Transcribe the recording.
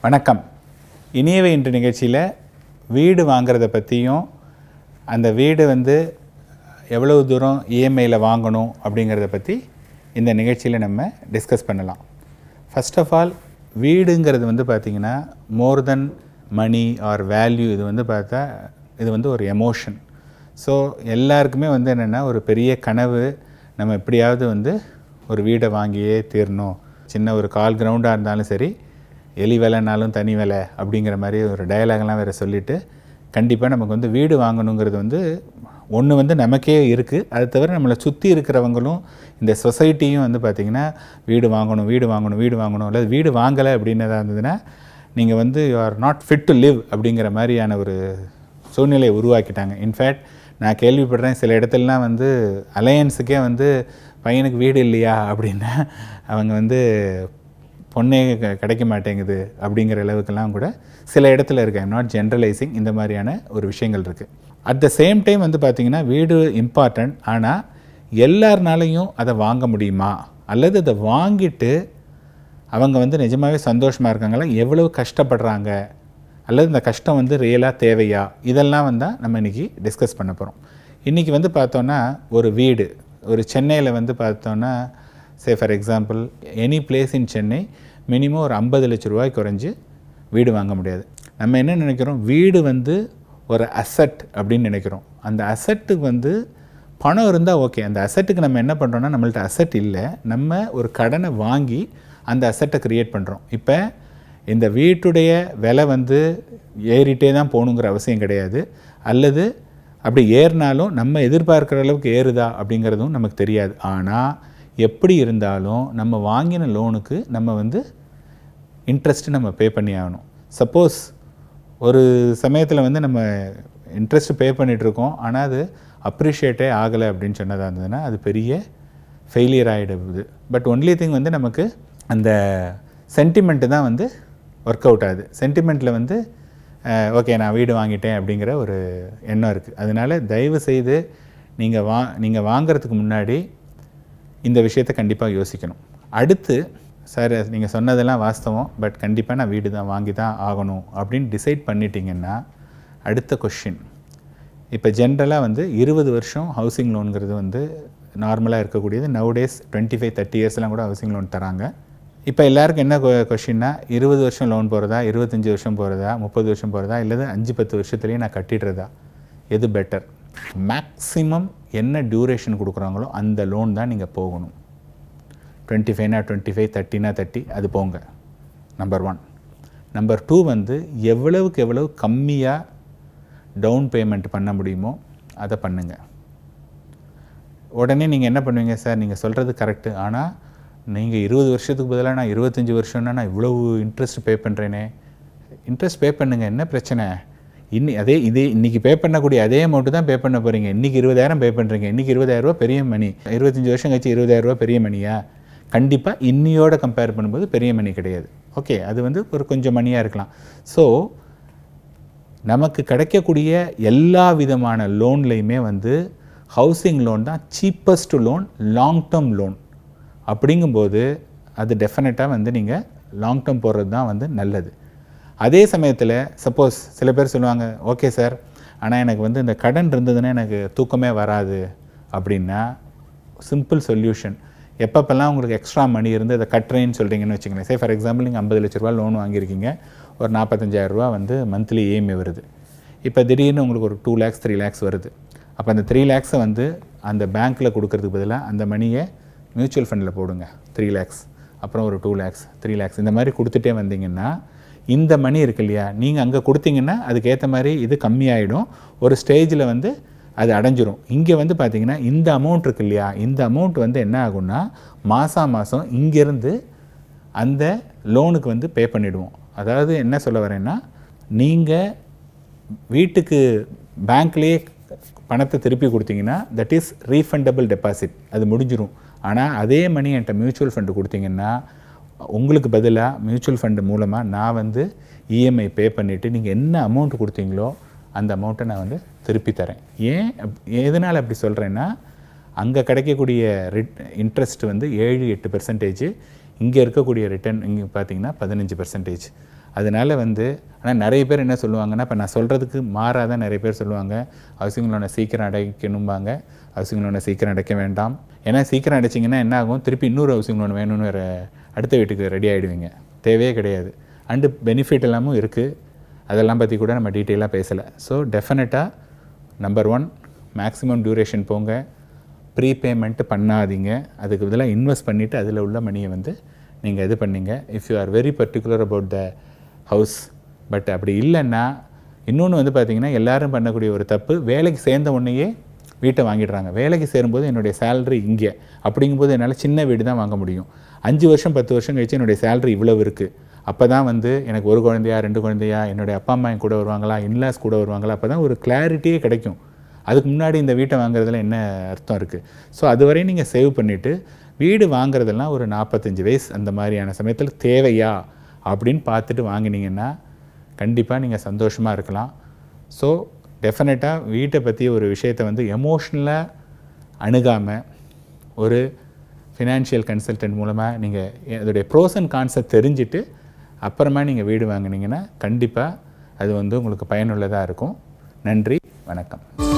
வணக்கம் இனியவை இன்று நிகழ்ச்சியில் வீடு வாங்குறத பற்றியும் அந்த வீடு வந்து எவ்வளவு தூரம் இஎம்ஐயில் வாங்கணும் அப்படிங்கிறத பற்றி இந்த நிகழ்ச்சியில் நம்ம டிஸ்கஸ் பண்ணலாம் ஃபர்ஸ்ட் ஆஃப் ஆல் வீடுங்கிறது வந்து பார்த்திங்கன்னா மோர் தென் மணி ஆர் வேல்யூ இது வந்து பார்த்தா இது வந்து ஒரு எமோஷன் ஸோ எல்லாருக்குமே வந்து என்னென்னா ஒரு பெரிய கனவு நம்ம எப்படியாவது வந்து ஒரு வீடை வாங்கியே தீரணும் சின்ன ஒரு கால் கிரவுண்டாக இருந்தாலும் சரி எலி வேலைனாலும் தனி வேலை அப்படிங்கிற மாதிரி ஒரு டயலாக்லாம் வேறு சொல்லிவிட்டு கண்டிப்பாக நமக்கு வந்து வீடு வாங்கணுங்கிறது வந்து ஒன்று வந்து நமக்கே இருக்குது அது தவிர நம்மளை சுற்றி இருக்கிறவங்களும் இந்த சொசைட்டியும் வந்து பார்த்திங்கன்னா வீடு வாங்கணும் வீடு வாங்கணும் வீடு வாங்கணும் அல்லது வீடு வாங்கலை அப்படின்னதா இருந்ததுன்னா நீங்கள் வந்து you are not fit to live அப்படிங்கிற மாதிரியான ஒரு சூழ்நிலையை உருவாக்கிட்டாங்க இன்ஃபேக்ட் நான் கேள்விப்படுறேன் சில இடத்துலலாம் வந்து அலையன்ஸுக்கே வந்து பையனுக்கு வீடு இல்லையா அப்படின்னா அவங்க வந்து பொண்ணே க- கிடைக்க மாட்டேங்குது அப்படிங்கிற அளவுக்கெல்லாம் கூட சில இடத்துல இருக்கு ஐம் நாட் ஜென்ரலைசிங் இந்த மாதிரியான ஒரு விஷயங்கள் இருக்குது அட் த சேம் டைம் வந்து பார்த்திங்கன்னா வீடு இம்பார்ட்டன்ட் ஆனால் எல்லாருனாலையும் அதை வாங்க முடியுமா அல்லது அதை வாங்கிட்டு அவங்க வந்து நிஜமாகவே சந்தோஷமாக இருக்காங்களா எவ்வளவு கஷ்டப்படுறாங்க அல்லது இந்த கஷ்டம் வந்து ரியலாக தேவையா இதெல்லாம் வந்தால் நம்ம இன்றைக்கி டிஸ்கஸ் பண்ண போகிறோம் இன்றைக்கி வந்து பார்த்தோன்னா ஒரு வீடு ஒரு சென்னையில் வந்து பார்த்தோன்னா say for example any place in Chennai minimum ஒரு ஐம்பது லட்ச ரூபாய் குறைஞ்சு வீடு வாங்க முடியாது நம்ம என்ன நினைக்கிறோம் வீடு வந்து ஒரு அசட் அப்படின்னு நினைக்கிறோம் அந்த அசட்டுக்கு வந்து பணம் இருந்தால் ஓகே அந்த அசட்டுக்கு நம்ம என்ன பண்ணுறோம்னா நம்மள்ட்ட அசட் இல்லை நம்ம ஒரு கடனை வாங்கி அந்த அசட்டை க்ரியேட் பண்ணுறோம் இப்போ இந்த வீட்டுடைய விலை வந்து ஏறிட்டே தான் போகணுங்கிற அவசியம் கிடையாது அல்லது அப்படி ஏறினாலும் நம்ம எதிர்பார்க்குற அளவுக்கு ஏறுதா அப்படிங்கிறதும் நமக்கு தெரியாது ஆனால் எப்படி இருந்தாலும் நம்ம வாங்கின லோனுக்கு நம்ம வந்து இன்ட்ரெஸ்ட்டு நம்ம பே பண்ணி ஆகணும் சப்போஸ் ஒரு சமயத்தில் வந்து நம்ம இன்ட்ரெஸ்ட் பே பண்ணிகிட்ருக்கோம் ஆனால் அது அப்ரிஷியேட்டே ஆகலை அப்படின்னு சொன்னதாக இருந்ததுன்னா அது பெரிய ஃபெயிலியர் ஆகிடுது பட் ஒன்லி திங் வந்து நமக்கு அந்த சென்டிமெண்ட்டு தான் வந்து ஒர்க் அவுட் ஆகுது சென்டிமெண்ட்டில் வந்து ஓகே நான் வீடு வாங்கிட்டேன் அப்படிங்கிற ஒரு எண்ணம் இருக்குது அதனால தயவு செய்து நீங்கள் வா நீங்கள் வாங்குறதுக்கு முன்னாடி இந்த விஷயத்தை கண்டிப்பாக யோசிக்கணும் அடுத்து சார் நீங்கள் சொன்னதெல்லாம் வாஸ்தவம் பட் கண்டிப்பாக நான் வீடு தான் வாங்கி தான் ஆகணும் அப்படின்னு டிசைட் பண்ணிட்டீங்கன்னா அடுத்த கொஷின் இப்போ ஜென்ரலாக வந்து இருபது வருஷம் ஹவுசிங் லோனுங்கிறது வந்து நார்மலாக இருக்கக்கூடியது நவடேஸ் டுவெண்ட்டி ஃபைவ் தேர்ட்டி இயர்ஸ்லாம் கூட ஹவுசிங் லோன் தராங்க இப்போ எல்லாருக்கும் என்ன கொஷின்னா இருபது வருஷம் லோன் போகிறதா இருபத்தஞ்சி வருஷம் போகிறதா முப்பது வருஷம் போகிறதா இல்லது அஞ்சு பத்து வருஷத்துலேயே நான் கட்டிடுறதா எது பெட்டர் மேக்ஸிமம் என்ன டியூரேஷன் கொடுக்குறாங்களோ அந்த லோன் தான் நீங்கள் போகணும் டுவெண்ட்டி ஃபைவ்னா டுவெண்ட்டி ஃபைவ் தேர்ட்டினா தேர்ட்டி அது போங்க நம்பர் ஒன் நம்பர் டூ வந்து எவ்வளவுக்கு எவ்வளவு கம்மியாக டவுன் பேமெண்ட் பண்ண முடியுமோ அதை பண்ணுங்கள் உடனே நீங்கள் என்ன பண்ணுவீங்க சார் நீங்கள் சொல்கிறது கரெக்டு ஆனால் நீங்கள் இருபது வருஷத்துக்கு பதிலாக நான் இருபத்தஞ்சி வருஷம்னா நான் இவ்வளவு இன்ட்ரெஸ்ட் பே பண்ணுறேனே இன்ட்ரெஸ்ட் பே பண்ணுங்கள் என்ன பிரச்சனை இன்னி அதே இதே இன்றைக்கி பே பண்ணக்கூடிய அதே அமௌண்ட்டு தான் பே பண்ண போகிறீங்க இன்றைக்கி இருபதாயிரம் பே பண்ணுறீங்க இன்றைக்கி இருபதாயிரரூபா பெரிய மணி இருபத்தஞ்சி வருஷம் கழிச்சு இருபதாயிரரூபா பெரிய மணியா கண்டிப்பாக இன்னியோட கம்பேர் பண்ணும்போது பெரிய மணி கிடையாது ஓகே அது வந்து ஒரு கொஞ்சம் மணியாக இருக்கலாம் ஸோ நமக்கு கிடைக்கக்கூடிய எல்லா விதமான லோன்லையுமே வந்து ஹவுசிங் லோன் தான் cheapest loan long term loan அப்படிங்கும்போது அது டெஃபினட்டாக வந்து நீங்கள் லாங் டேர்ம் போடுறது தான் வந்து நல்லது அதே சமயத்தில் சப்போஸ் சில பேர் சொல்லுவாங்க ஓகே சார் ஆனால் எனக்கு வந்து இந்த கடன் இருந்ததுன்னா எனக்கு தூக்கமே வராது அப்படின்னா சிம்பிள் சொல்யூஷன் எப்பப்பெல்லாம் உங்களுக்கு எக்ஸ்ட்ரா மணி இருந்து அதை கட்டுறேன்னு சொல்கிறீங்கன்னு வச்சுக்கோங்களேன் சே ஃபார் எக்ஸாம்பிள் நீங்கள் ஐம்பது லட்ச ரூபா லோன் வாங்கியிருக்கீங்க ஒரு நாற்பத்தஞ்சாயிரம் ரூபா வந்து மந்த்லி இஎம்ஐ வருது இப்போ திடீர்னு உங்களுக்கு ஒரு டூ லேக்ஸ் த்ரீ லேக்ஸ் வருது அப்போ அந்த த்ரீ லேக்ஸை வந்து அந்த பேங்க்கில் கொடுக்கறதுக்கு பதிலாக அந்த மணியை மியூச்சுவல் ஃபண்டில் போடுங்க த்ரீ லேக்ஸ் அப்புறம் ஒரு டூ லேக்ஸ் த்ரீ லேக்ஸ் இந்த மாதிரி கொடுத்துட்டே வந்தீங்கன்னா இந்த மணி இருக்கு இல்லையா நீங்கள் அங்கே கொடுத்தீங்கன்னா அதுக்கேற்ற மாதிரி இது கம்மியாயிடும் ஒரு ஸ்டேஜில் வந்து அது அடைஞ்சிரும் இங்கே வந்து பார்த்தீங்கன்னா இந்த அமௌண்ட் இருக்கு இல்லையா இந்த அமௌண்ட் வந்து என்ன ஆகும்னா மாதம் மாதம் இங்கேருந்து அந்த லோனுக்கு வந்து பே பண்ணிவிடுவோம் அதாவது என்ன சொல்ல வரேன்னா நீங்கள் வீட்டுக்கு பேங்க்லேயே பணத்தை திருப்பி கொடுத்தீங்கன்னா தட் இஸ் ரீஃபண்டபிள் டெபாசிட் அது முடிஞ்சிரும் ஆனால் அதே மணி என்கிட்ட மியூச்சுவல் ஃபண்டு கொடுத்தீங்கன்னா உங்களுக்கு பதிலாக மியூச்சுவல் ஃபண்டு மூலமாக நான் வந்து இஎம்ஐ பே பண்ணிவிட்டு நீங்கள் என்ன அமௌண்ட் கொடுத்தீங்களோ அந்த அமௌண்ட்டை நான் வந்து திருப்பி தரேன் ஏன் அப்- எதனால் அப்படி சொல்கிறேன்னா அங்கே கிடைக்கக்கூடிய ரிட் இன்ட்ரெஸ்ட் வந்து ஏழு எட்டு பெர்சன்டேஜ் இங்கே இருக்கக்கூடிய ரிட்டர்ன் இங்கே பார்த்தீங்கன்னா பதினஞ்சு பெர்சன்டேஜ் அதனால் வந்து ஆனால் நிறைய பேர் என்ன சொல்லுவாங்கன்னா இப்போ நான் சொல்கிறதுக்கு மாறாக தான் நிறைய பேர் சொல்லுவாங்க ஹவுசிங் லோனை சீக்கிரம் அடைக்கணும்பாங்க ஹவுசிங் லோனை சீக்கிரம் அடைக்க வேண்டாம் ஏன்னா சீக்கிரம் அடைச்சிங்கன்னா என்ன ஆகும் திருப்பி இன்னொரு ஹவுசிங் லோன் வேணும்னு வேறு அடுத்த வீட்டுக்கு ரெடி ஆகிடுவீங்க தேவையே கிடையாது அண்டு பெனிஃபிட் எல்லாமும் இருக்குது அதெல்லாம் பற்றி கூட நம்ம டீட்டெயிலாக பேசலை ஸோ டெஃபினட்டாக நம்பர் ஒன் மேக்ஸிமம் டியூரேஷன் போங்க ப்ரீபேமெண்ட்டு பண்ணாதீங்க அதுக்கு பதிலாக இன்வெஸ்ட் பண்ணிவிட்டு அதில் உள்ள மணியை வந்து நீங்கள் இது பண்ணீங்க if you are very particular about the house but அப்படி இல்லைன்னா இன்னொன்று வந்து பார்த்திங்கன்னா எல்லாரும் பண்ணக்கூடிய ஒரு தப்பு வேலைக்கு சேர்ந்த உடனேயே வீட்டை வாங்கிடுறாங்க வேலைக்கு சேரும்போது என்னுடைய சேலரி இங்கே அப்படிங்கும்போது என்னால் சின்ன வீடு தான் வாங்க முடியும் அஞ்சு வருஷம் பத்து வருஷம் கழிச்சு என்னுடைய சேலரி இவ்வளவு இருக்குது அப்போ தான் வந்து எனக்கு ஒரு குழந்தையா ரெண்டு குழந்தையா என்னுடைய அப்பா அம்மா என் கூட வருவாங்களா இன்லாஸ் கூட வருவாங்களா அப்போ தான் ஒரு கிளாரிட்டியே கிடைக்கும் அதுக்கு முன்னாடி இந்த வீட்டை வாங்குறதுல என்ன அர்த்தம் இருக்குது ஸோ அதுவரையும் நீங்கள் சேவ் பண்ணிவிட்டு வீடு வாங்குறதெல்லாம் ஒரு நாற்பத்தஞ்சு வயசு அந்த மாதிரியான சமயத்தில் தேவையா அப்படின்னு பார்த்துட்டு வாங்கினீங்கன்னா கண்டிப்பாக நீங்கள் சந்தோஷமாக இருக்கலாம் ஸோ டெஃபினட்டாக வீட்டை பற்றி ஒரு விஷயத்தை வந்து எமோஷ்னலாக அணுகாமல் ஒரு ஃபினான்ஷியல் கன்சல்டன்ட் மூலமாக நீங்கள் அதோடைய ப்ரோஸ் அண்ட் கான்செப்ட் தெரிஞ்சுட்டு அப்புறமா நீங்கள் வீடு வாங்குனீங்கன்னா கண்டிப்பாக அது வந்து உங்களுக்கு பயனுள்ளதாக இருக்கும் நன்றி வணக்கம்